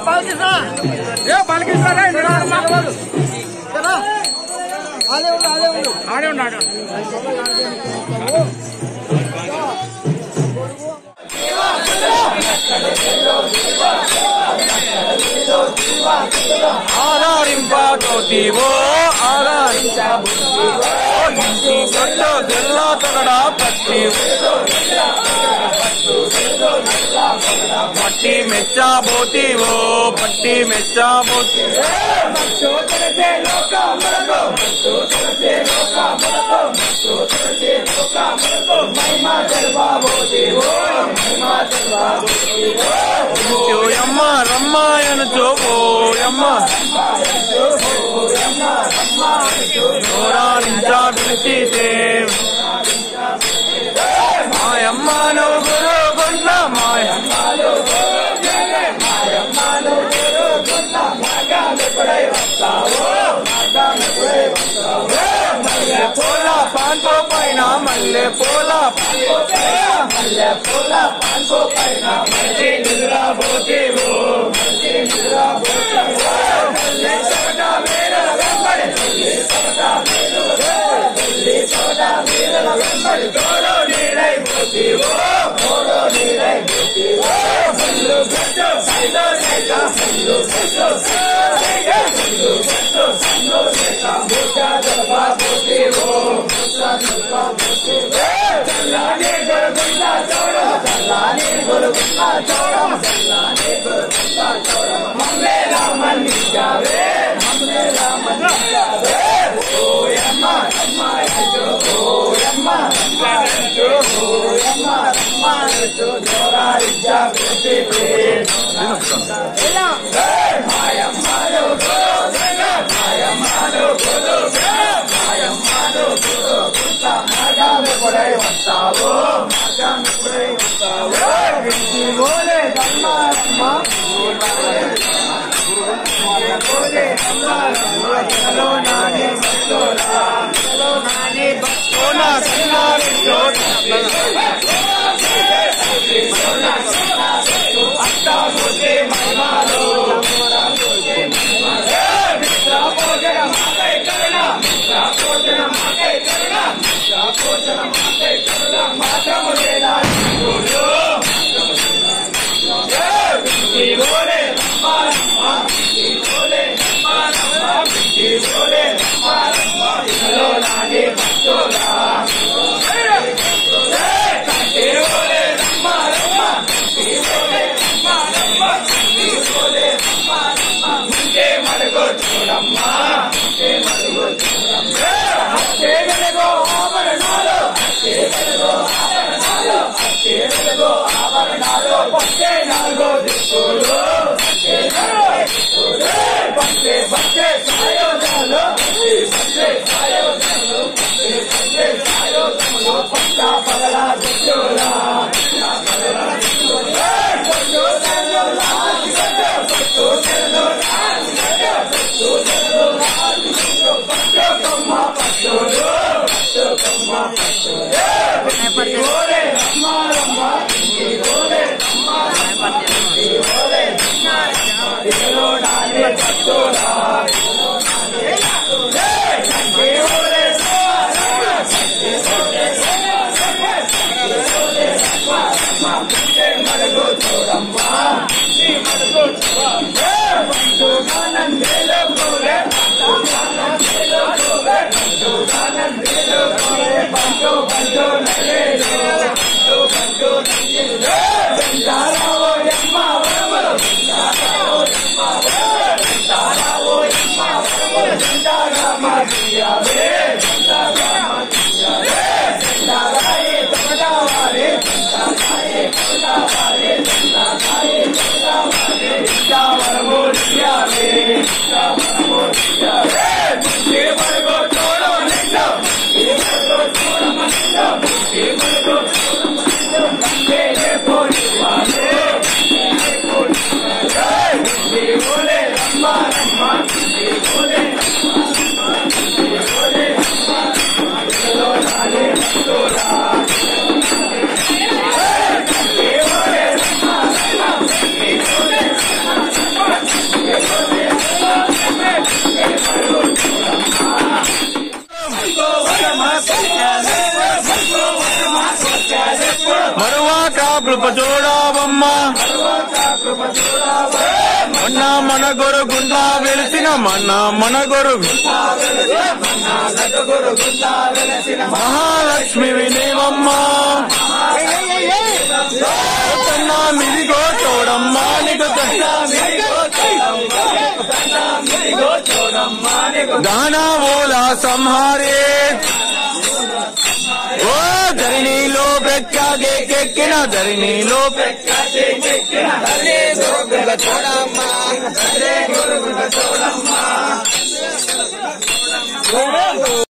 బాలకృష్ణ ఏ బాలకృష్ణ రా, ఇక్కడ రా, అమ్మా. కదా అదే ఉండు అదే ఉండు ఆడే ఉండు, ఆడే ఉండు. ఆధారింపతోటివో ఆధారించబుద్ధివో ఇంటి గొడ్డ తెల్ల తగడ పట్టి పట్టి మెచ్చబోతివో పట్టి మెచ్చబోతి ఓయమ్మ రమ్మాయన ఓయమ్మ ఓరానించ పిలిచితే మాయమ్మను గురు గుండ్ల మాయమ్మ మల్లె పూల పాన్పో పైన మల్లె పూల మల్లె పూల పాన్పో పైన మళ్ళీ నిద్రపోతేవో మళ్ళీ నిద్రపోతేవో మళ్ళీ చోట వీరల వెంబడి మళ్ళీ చోట మళ్ళీ చోట వీరల వెంబడి తోడు నీడైపోతేవో తోడు నీడైపోతేవో మల్లు గట్టు సైదో లేక మల్లు గట్టు సైదో లేక మల్లు గట్టు సైదో లేక ముట్ట జలపాపోతేవో ముట్ట జలపాపోతేవో చల్లాని గొరుగుండా చోడం చల్లాని గొరుగుండా చోడం చల్లాని గొరుగుండా చోడం మమ్మే రామన్నించావే మమ్మే రామన్నించావే ఓయమ్మ అమ్మ ఓయమ్మ అమ్మ ఓయమ్మ అమ్మ జోరారిచ్చా పెట్టివే మాయమ్మను గోదన మాయమ్మను గోదు మాయమ్మను గోదు గుంత మాగాను కొడై వస్తావో మాగాను కొడై వస్తావో ఇంటి మోలే దమ్మారమ్మ మోలే దమ్మారమ్మ చలో నాని భక్తోరా చలో నాని భక్తోనా సన్నారి అంతా పోతే మహిమాలో మిత్ర భోజన మాకై కరుణ మిత్ర భోజన మాకై కరుణ మిత్ర భోజన మాకై కరుణ మాత్రము లేదా ఓలే రమ్మారమ్మ ఓలే రమ్మారమ్మ ఓలే రమ్మారమ్మ ఇదిలో నాని భక్తులా కంటే ఓలే రమ్మారమ్మ ఓలే రమ్మారమ్మ ఓలే రమ్మారమ్మ ముందే మడుగు చూడమ్మా ముందే మడుగు చూడమ్మా అట్టే వెలుగో ఆభరణాలు అట్టే వెలుగో ఆభరణాలు అట్టే వెలుగో ఆభరణాలు పట్టే నాలుగో దిక్కులు పట్టే నాలుగో దిక్కులు పట్టే పట్టే సాయోధాలు పట్టే పట్టే సాయోధాలు పట్టే పట్టే సాయోధములు పట్ట పగల దిక్కులా పట్ట పగల దిక్కులా పట్టు తెల్లు లాగి పట్టు తెల్లు లాగి పట్టు తెల్లు లాగి పట్టు కొమ్మ పట్టుడు పట్టు కొమ్మ పట్టుడు ఓలే రమ్మ రమ్మ ఓలే రమ్మ రమ్మ ఓలే రమ్మ రమ్మ ఇదిలో నాని పట్టురా ఓలే మడుగు చూడమ్మా నీ మడుగు చూడమ్మా పండు ఆనందేలో పోలే పండు ఆనందేలో పోలే పండు ఆనందేలో పోలే పండు పండు నల్లేలో పండు పండు నల్లేలో వెంటారావో యమ్మ వరమలు వెంటారావో యమ్మ వరమలు వెంటారావో యమ్మ వరమలు వెంటారా మాదియావే వెంటారా మాదియావే వెంటారాయే తమడావారే వెంటారాయే తమడావారే వెంటారాయే తమడావారే వెంటావరమో దియావే వెంటావరమో దియావే ముందే వరగో చూడో నిండు ముందే వరగో చూడమ నిండు కృప చూడవమ్మా మొన్న మన గొరుగుండా వెలిసిన మొన్న మన గొరు మహాలక్ష్మి వినేవమ్మా కన్నా మిదిగో చూడమ్మా నీకు దానా ఓలా సంహారే ఓ ధరణిలో ప్రఖ్యాకెక్కిన ధరణిలో చూడమ్మా